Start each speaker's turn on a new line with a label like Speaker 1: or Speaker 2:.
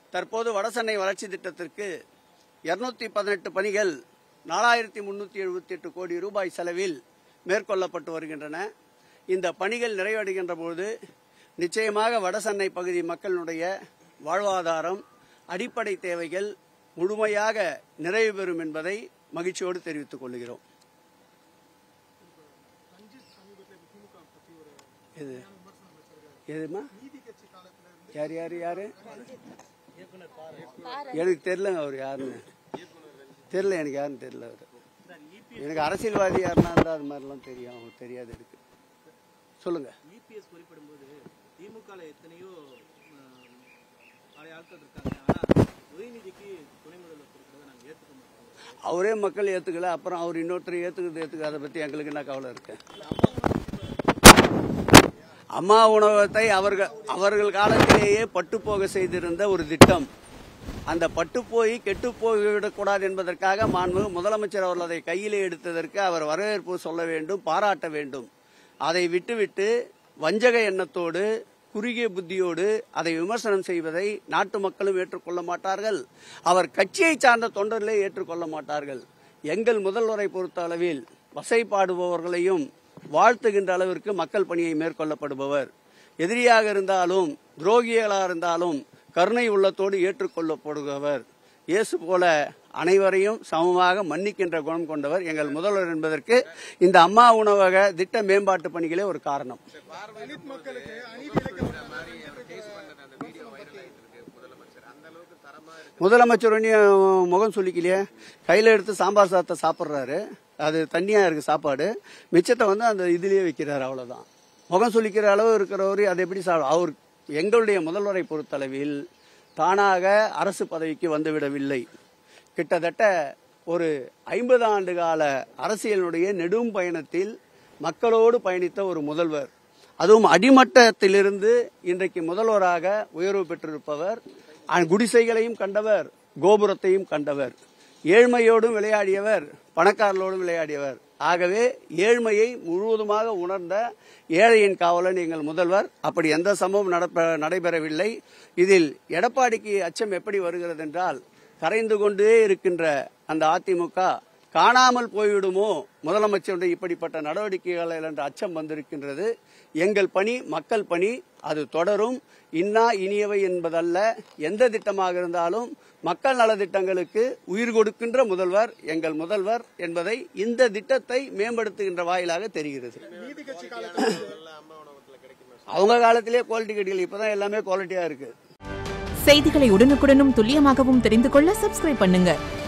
Speaker 1: தற்போது வடசென்னை வளர்ச்சி திட்டத்திற்கு இருநூத்தி பதினெட்டு பணிகள் நாலாயிரத்தி முன்னூத்தி எழுபத்தி எட்டு கோடி ரூபாய் செலவில் மேற்கொள்ளப்பட்டு வருகின்றன இந்த பணிகள் நிறைவடைகின்ற போது நிச்சயமாக வடசென்னை பகுதி மக்களுடைய வாழ்வாதாரம் அடிப்படை தேவைகள் முழுமையாக நிறைவு பெறும் என்பதை மகிழ்ச்சியோடு தெரிவித்துக் கொள்கிறோம் எது எதுமா யார் யார் யாரு எனக்கு தெரியலங்க அவர் யாருன்னு தெரியல எனக்கு யாருன்னு தெரியல அவர் எனக்கு அரசியல்வாதி யாருன்னா இருந்தா அது மாதிரிலாம் தெரியும் அவங்களுக்கு தெரியாது எனக்கு சொல்லுங்க
Speaker 2: இபிஎஸ் குறிப்பிடும்போது திமுகல எத்தனையோ ஆஹ், பழைய ஆட்கள் இருக்காங்க ஆனா உதயநிதிக்கு துணை முதல்வர் கொடுக்கறத நாங்க ஏத்துக்க மாட்டோம்
Speaker 1: அவரே மக்கள் ஏத்துக்கல அப்புறம் அவர் இன்னொருத்தர் ஏத்துக்கிறது ஏத்துக்க அதை பத்தி எங்களுக்கு என்ன கவலை இருக்கு அம்மா உணவகத்தை அவர்கள் அவர்கள் காலத்திலேயே பட்டுப்போக செய்திருந்த ஒரு திட்டம் அந்த பட்டுப்போய் கெட்டு போய்விடக்கூடாது என்பதற்காக மாண்பு முதலமைச்சர் அவர்கள் அதை கையிலே எடுத்ததற்கு அவர் வரவேற்பு சொல்ல வேண்டும் பாராட்ட வேண்டும் அதை விட்டுவிட்டு வஞ்சக எண்ணத்தோடு குறுகிய புத்தியோடு அதை விமர்சனம் செய்வதை நாட்டு மக்களும் ஏற்றுக்கொள்ள மாட்டார்கள் அவர் கட்சியை சார்ந்த தொண்டர்களே ஏற்றுக்கொள்ள மாட்டார்கள் எங்கள் முதல்வரை பொறுத்த அளவில் வசைப்பாடுபவர்களையும் வாழ்த்துகின்ற அளவிற்கு மக்கள் பணியை மேற்கொள்ளப்படுபவர் எதிரியாக இருந்தாலும் துரோகிகளாக இருந்தாலும் கருணை உள்ளத்தோடு ஏற்றுக்கொள்ளப்படுபவர் இயேசு போல அனைவரையும் சமமாக மன்னிக்கின்ற குணம் கொண்டவர் எங்கள் முதல்வர் என்பதற்கு இந்த அம்மா உணவக திட்ட மேம்பாட்டு பணிகளே ஒரு காரணம் முதலமைச்சர் ஒன்றும் முகம் சொல்லிக்கலையே கையில எடுத்து சாம்பார் சாதத்தை சாப்பிட்றாரு அது தண்ணியா இருக்கு சாப்பாடு மிச்சத்தை வந்து அந்த இதுலயே வைக்கிறாரு அவ்வளவுதான் முகம் சொல்லிக்கிற அளவு இருக்கிறவரு அதை எப்படி சாப்பிட அவர் எங்களுடைய முதல்வரை பொறுத்தளவில் தானாக அரசு பதவிக்கு வந்துவிடவில்லை கிட்டத்தட்ட ஒரு ஐம்பது ஆண்டு கால அரசியலுடைய நெடும் பயணத்தில் மக்களோடு பயணித்த ஒரு முதல்வர் அதுவும் அடிமட்டத்திலிருந்து இன்றைக்கு முதல்வராக உயர்வு பெற்றிருப்பவர் அஹ் குடிசைகளையும் கண்டவர் கோபுரத்தையும் கண்டவர் ஏழ்மையோடும் விளையாடியவர் பணக்காரர்களோடும் விளையாடியவர் ஆகவே ஏழ்மையை முழுவதுமாக உணர்ந்த ஏழையின் காவலன் எங்கள் முதல்வர் அப்படி எந்த சம்பவம் நடப்ப- நடைபெறவில்லை இதில் எடப்பாடிக்கு அச்சம் எப்படி வருகிறது என்றால் கரைந்து கொண்டே இருக்கின்ற அந்த அதிமுக காணாமல் போய்விடுமோ முதலமைச்சருடைய இப்படிப்பட்ட நடவடிக்கைகள் என்ற அச்சம் வந்திருக்கின்றது எங்கள் பணி மக்கள் பணி அது தொடரும் இன்னா இனியவை என்பதல்ல எந்த திட்டமாக இருந்தாலும் மக்கள் நல திட்டங்களுக்கு உயிர் கொடுக்கின்ற முதல்வர் எங்கள் முதல்வர் என்பதை இந்த திட்டத்தை மேம்படுத்துகின்ற வாயிலாக தெரிகிறது அவங்க காலத்திலே குவாலிட்டி கட்டிகள் இப்பதான் எல்லாமே குவாலிட்டியா இருக்கு
Speaker 3: செய்திகளை உடனுக்குடனும் துல்லியமாகவும் தெரிந்து கொள்ள சப்ஸ்கிரைப் பண்ணுங்க